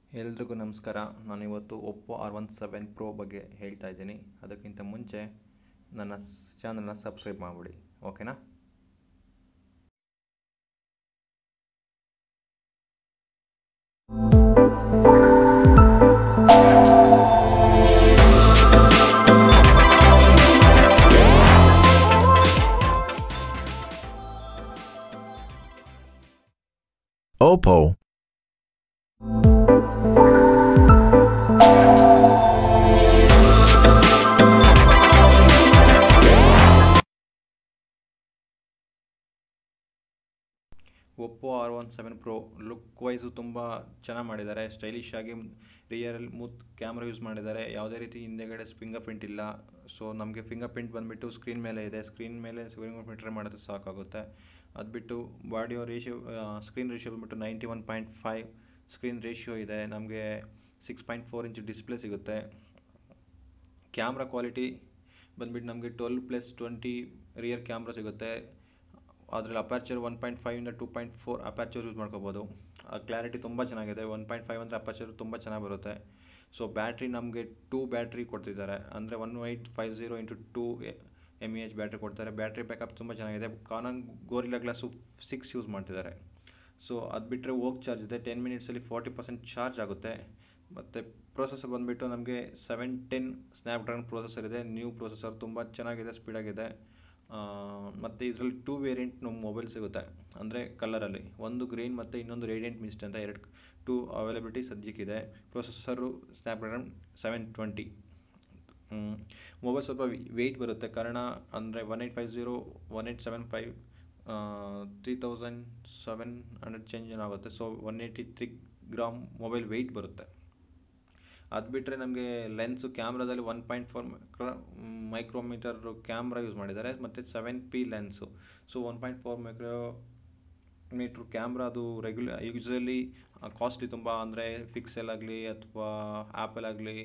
ಎಲ್ರಿಗೂ ನಮಸ್ಕಾರ ನಾನು ಇವತ್ತು Oppo R one seven pro ಬಗ್ಗೆ ಹೇಳ್ತಾ ಇದ್ದೀನಿ ಅದಕ್ಕಿಂತ ಮುಂಚೆ ನನ್ನ ಚಾನಲ್ನ ಸಬ್ಸ್ಕ್ರೈಬ್ ಮಾಡಿಬಿಡಿ ಓಕೆನಾ Oppo. Oppo R one seven pro look wise ತುಂಬ ಚೆನ್ನಾಗಿ ಮಾಡಿದ್ದಾರೆ ಸ್ಟೈಲಿಶ್ ಆಗಿ ರಿಯಲ್ ಮೂತ್ ಕ್ಯಾಮ್ರಾ ಯೂಸ್ ಮಾಡಿದ್ದಾರೆ ಯಾವುದೇ ರೀತಿ ಹಿಂದೆಗಡೆ ಫಿಂಗರ್ ಪ್ರಿಂಟ್ ಇಲ್ಲ ಸೊ ನಮಗೆ ಫಿಂಗರ್ ಪ್ರಿಂಟ್ ಬಂದುಬಿಟ್ಟು ಸ್ಕ್ರೀನ್ ಮೇಲೆ ಇದೆ ಸ್ಕ್ರೀನ್ ಮೇಲೆ ಫಿಂಗರ್ ಪ್ರಿಂಟ್ ಮಾಡಿದ್ರೆ ಸಾಕಾಗುತ್ತೆ ಅದು ಬಿಟ್ಟು ಬಾಡಿಯೋ ರೇಷಿಯೋ ಸ್ಕ್ರೀನ್ ರೇಷಿಯೋ ಬಂದುಬಿಟ್ಟು ninety one point five screen ratio ಇದೆ ನಮಗೆ six point four inch display ಸಿಗುತ್ತೆ ಕ್ಯಾಮ್ರಾ ಕ್ವಾಲಿಟಿ ಬಂದ್ಬಿಟ್ಟು ನಮಗೆ twelve plus twenty rear camera ಸಿಗುತ್ತೆ ಅದರಲ್ಲಿ ಅಪ್ಯಾಚರ್ ಒನ್ ಪಾಯಿಂಟ್ ಫೈವಿಂದ two point four aperture use ಮಾಡ್ಕೋಬೋದು ಆ ಕ್ಲಾರಿಟಿ ತುಂಬ ಚೆನ್ನಾಗಿದೆ ಒನ್ ಪಾಯಿಂಟ್ ಫೈವ್ ಅಂದರೆ ಅಪ್ಯಾಚರ್ ತುಂಬ ಚೆನ್ನಾಗಿ ಬರುತ್ತೆ ಸೊ ಬ್ಯಾಟ್ರಿ ನಮಗೆ ಟೂ ಬ್ಯಾಟ್ರಿ ಕೊಡ್ತಿದ್ದಾರೆ ಅಂದರೆ one eight five zero into two M E H battery ಕೊಡ್ತಾರೆ ಬ್ಯಾಟ್ರಿ ಬ್ಯಾಕಪ್ ತುಂಬ ಚೆನ್ನಾಗಿದೆ Corning gorilla glass six use ಮಾಡ್ತಿದ್ದಾರೆ ಸೊ ಅದು ಬಿಟ್ಟರೆ ಹೋಗ್ ಚಾರ್ಜ್ ಇದೆ ಟೆನ್ ಮಿನಿಟ್ಸಲ್ಲಿ ಫಾರ್ಟಿ ಪರ್ಸೆಂಟ್ ಚಾರ್ಜ್ ಆಗುತ್ತೆ ಮತ್ತು ಪ್ರೊಸೆಸರ್ ಬಂದುಬಿಟ್ಟು ನಮಗೆ ಸೆವೆನ್ ಟೆನ್ ಸ್ನ್ಯಾಪ್ಡ್ರಾಗನ್ ಪ್ರೊಸೆಸರ್ ಇದೆ ನ್ಯೂ ಪ್ರೊಸೆಸರ್ ತುಂಬ ಚೆನ್ನಾಗಿದೆ ಸ್ಪೀಡಾಗಿದೆ ಮತ್ತು ಇದರಲ್ಲಿ ಟೂ ವೇರಿಯಂಟ್ ನಮ್ಮ ಮೊಬೈಲ್ ಸಿಗುತ್ತೆ ಅಂದರೆ ಕಲರಲ್ಲಿ ಒಂದು ಗ್ರೀನ್ ಮತ್ತು ಇನ್ನೊಂದು ರೇಡಿಯಂಟ್ ಮಿಸ್ಟ್ ಅಂತ ಎರಡು ಟೂ ಅವೈಲಬಿಲಿಟಿ ಸದ್ಯಕ್ಕಿದೆ processor Snapdragon seven twenty mobile ಸ್ವಲ್ಪ ವೆಯ್ಟ್ ಬರುತ್ತೆ ಕಾರಣ ಅಂದರೆ one eight five zero one eight seven five three thousand seven hundred change ಆಗುತ್ತೆ so one eighty three gram mobile weight ಬರುತ್ತೆ ಅದು ಬಿಟ್ಟರೆ ನಮಗೆ ಲೆನ್ಸು ಕ್ಯಾಮ್ರಾದಲ್ಲಿ one point four micrometer camera use ಮಾಡಿದ್ದಾರೆ ಮತ್ತು seven P lens so one point four micrometer camera ಅದು regular usually costly ತುಂಬ ಅಂದರೆ ಫಿಕ್ಸೆಲ್ ಆಗಲಿ ಅಥವಾ ಆ್ಯಪಲ್ ಆಗಲಿ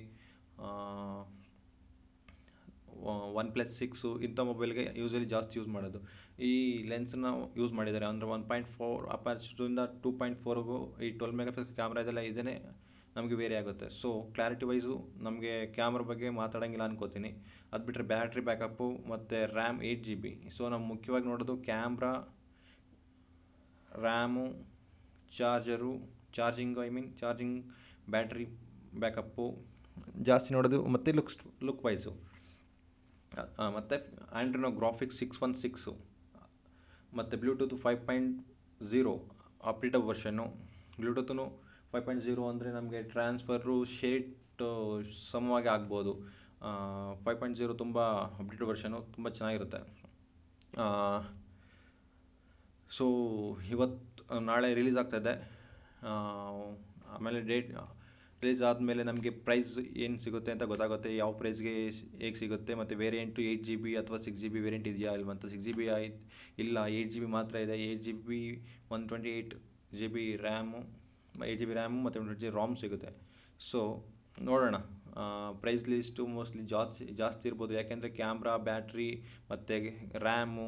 ಒನ್ ಪ್ಲಸ್ ಸಿಕ್ಸು ಇಂಥ ಮೊಬೈಲ್ಗೆ ಯೂಶ್ವಲಿ ಜಾಸ್ತಿ ಯೂಸ್ ಮಾಡೋದು ಈ ಲೆನ್ಸನ್ನ ಯೂಸ್ ಮಾಡಿದ್ದಾರೆ ಅಂದರೆ ಒನ್ ಪಾಯಿಂಟ್ ಫೋರ್ ಅಪ್ಯಾಚರಿಂದ ಟೂ ಪಾಯಿಂಟ್ ಫೋರ್ಗೂ ಈ ಟ್ವೆಲ್ ಮೆಗಾ ಪಿಕ್ಸೆಲ್ ಕ್ಯಾಮ್ರಾ ಇದೆಲ್ಲ ಇದೇ ನಮಗೆ ವೇರಿ ಆಗುತ್ತೆ ಸೊ ಕ್ಲಾರಿಟಿ ವೈಸು ನಮಗೆ ಕ್ಯಾಮ್ರಾ ಬಗ್ಗೆ ಮಾತಾಡೋಂಗಿಲ್ಲ ಅನ್ಕೋತೀನಿ ಅದು ಬಿಟ್ಟರೆ ಬ್ಯಾಟ್ರಿ ಬ್ಯಾಕಪ್ಪು ಮತ್ತು RAM eight G B so ನಾವು ಮುಖ್ಯವಾಗಿ ನೋಡೋದು camera RAM charger charging I mean charging battery backup ಜಾಸ್ತಿ ನೋಡೋದು ಮತ್ತು ಲುಕ್ಸ್ ಲುಕ್ ವೈಸು ಮತ್ತು Adreno graphics six one six ಮತ್ತು Bluetooth five point zero updated ವರ್ಷನ್ನು ಬ್ಲೂಟೂತ್ನು ಫೈವ್ ಪಾಯಿಂಟ್ ಝೀರೋ ಅಂದರೆ ನಮಗೆ ಟ್ರಾನ್ಸ್ಫರು ಶೇಟ್ ಸಮವಾಗಿ ಆಗ್ಬೋದು ಫೈವ್ ಪಾಯಿಂಟ್ ಝೀರೋ ತುಂಬ ಅಪ್ಡೇಟ್ ವರ್ಷನು ತುಂಬ ಚೆನ್ನಾಗಿರುತ್ತೆ ಸೊ ಇವತ್ತು ನಾಳೆ ರಿಲೀಸ್ ಆಗ್ತಾಯಿದೆ ಆಮೇಲೆ ಡೇಟ್ ರಿಲೀಸ್ ಆದಮೇಲೆ ನಮಗೆ ಪ್ರೈಸ್ ಏನು ಸಿಗುತ್ತೆ ಅಂತ ಗೊತ್ತಾಗುತ್ತೆ ಯಾವ ಪ್ರೈಸ್ಗೆ ಹೇಗೆ ಸಿಗುತ್ತೆ ಮತ್ತು ವೇರಿಯಂಟು ಏಯ್ಟ್ ಜಿ ಬಿ ಅಥವಾ ಸಿಕ್ಸ್ ಜಿ ಬಿ ವೇರಿಯಂಟ್ ಇದೆಯಾ ಇಲ್ವ ಅಂತ ಸಿಕ್ಸ್ ಜಿ ಬಿ ಆಯ್ತು ಇಲ್ಲ ಏಯ್ಟ್ ಜಿ ಬಿ ಮಾತ್ರ ಇದೆ eight G B one twenty eight G B RAM eight G B RAM ಮತ್ತು ಒನ್ ಟ್ವೆಂಟಿ ಜಿ ರಾಮ್ ಸಿಗುತ್ತೆ ಸೊ ನೋಡೋಣ ಪ್ರೈಸ್ ಲಿಸ್ಟು ಮೋಸ್ಟ್ಲಿ ಜಾಸ್ತಿ ಜಾಸ್ತಿ ಇರ್ಬೋದು ಯಾಕೆಂದರೆ ಕ್ಯಾಮ್ರಾ ಬ್ಯಾಟ್ರಿ ಮತ್ತು ರ್ಯಾಮು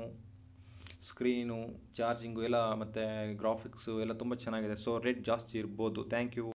ಸ್ಕ್ರೀನು ಚಾರ್ಜಿಂಗು ಎಲ್ಲ ಮತ್ತು ಗ್ರಾಫಿಕ್ಸು ಎಲ್ಲ ತುಂಬ ಚೆನ್ನಾಗಿದೆ ಸೊ ರೇಟ್ ಜಾಸ್ತಿ ಇರ್ಬೋದು ಥ್ಯಾಂಕ್ ಯು